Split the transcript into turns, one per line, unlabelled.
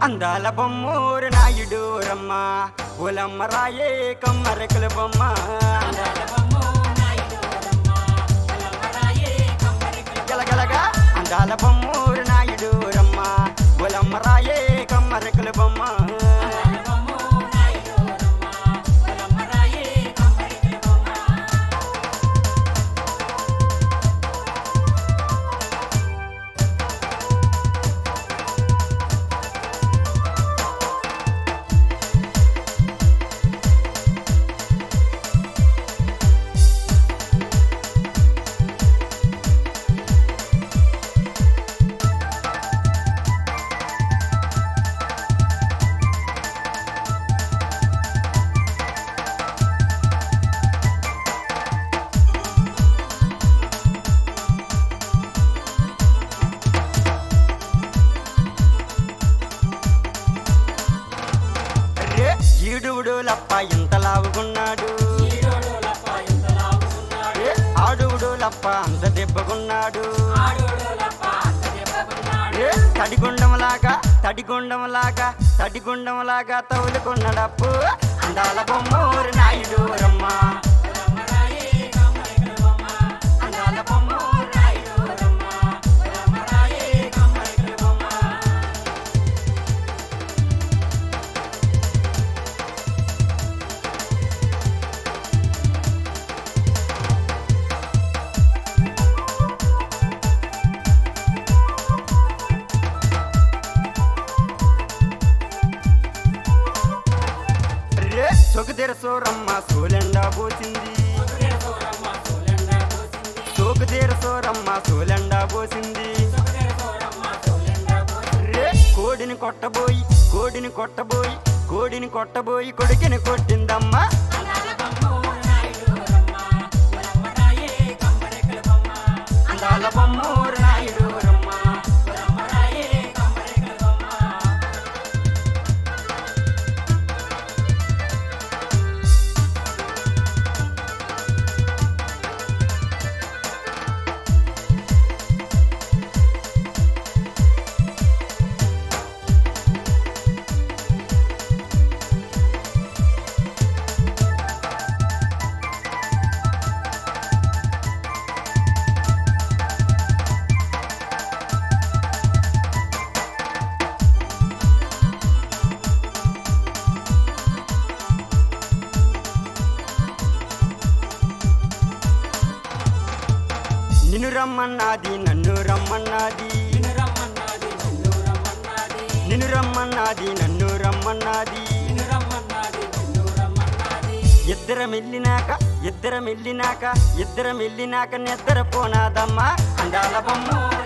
అందాల బొమ్మూరు నాయుడు రమ్మ ఓలమ్మ రాయే కమ్మరెక్కల బొమ్మ గలగలగా అందాల బొమ్మూరు నాయుడు రమ్మ ఓలమ్మ రాయే కమ్మరెక్కల బొమ్మ రే ఈడువుడు లప్ప ఇంత లావుకున్నాడు ఏ ఆడువుడు లప్ప అంత దెబ్బకున్నాడు ఏ తడిగుండంలాగా తడిగుండంలాగా తడిగుండంలాగా తౌలుకున్నాడప్పు అందాల బొమ్మూరు నాయుడు రమ్మ అందాల బొమ్మూరు నాయుడు రమ్మ రమ్మరాయే కమ్మరికల బొమ్మ రే సొగు తెరసోరమ్మ సోలెండా పోసింది సోకు తెరసోరమ్మ సోలెండా పోసింది రే కోడిని కొట్టబోయి కోడిని కొట్టబోయి కోడిని కొట్టబోయి కొడుకుని కొట్టిందమ్మా అందాల బొమ్మూరు నాయుడు రమ్మ నిన్ను రమ్మన్నది నన్ను రమ్మన్నది నిన్ను రమ్మన్నది నన్ను రమ్మన్నది ఇద్దరం వెళ్ళినాక ఇద్దరం వెళ్ళినాక ఇద్దరం వెళ్ళినాక నిద్ర పోనాదమ్మా అందాల బొమ్మ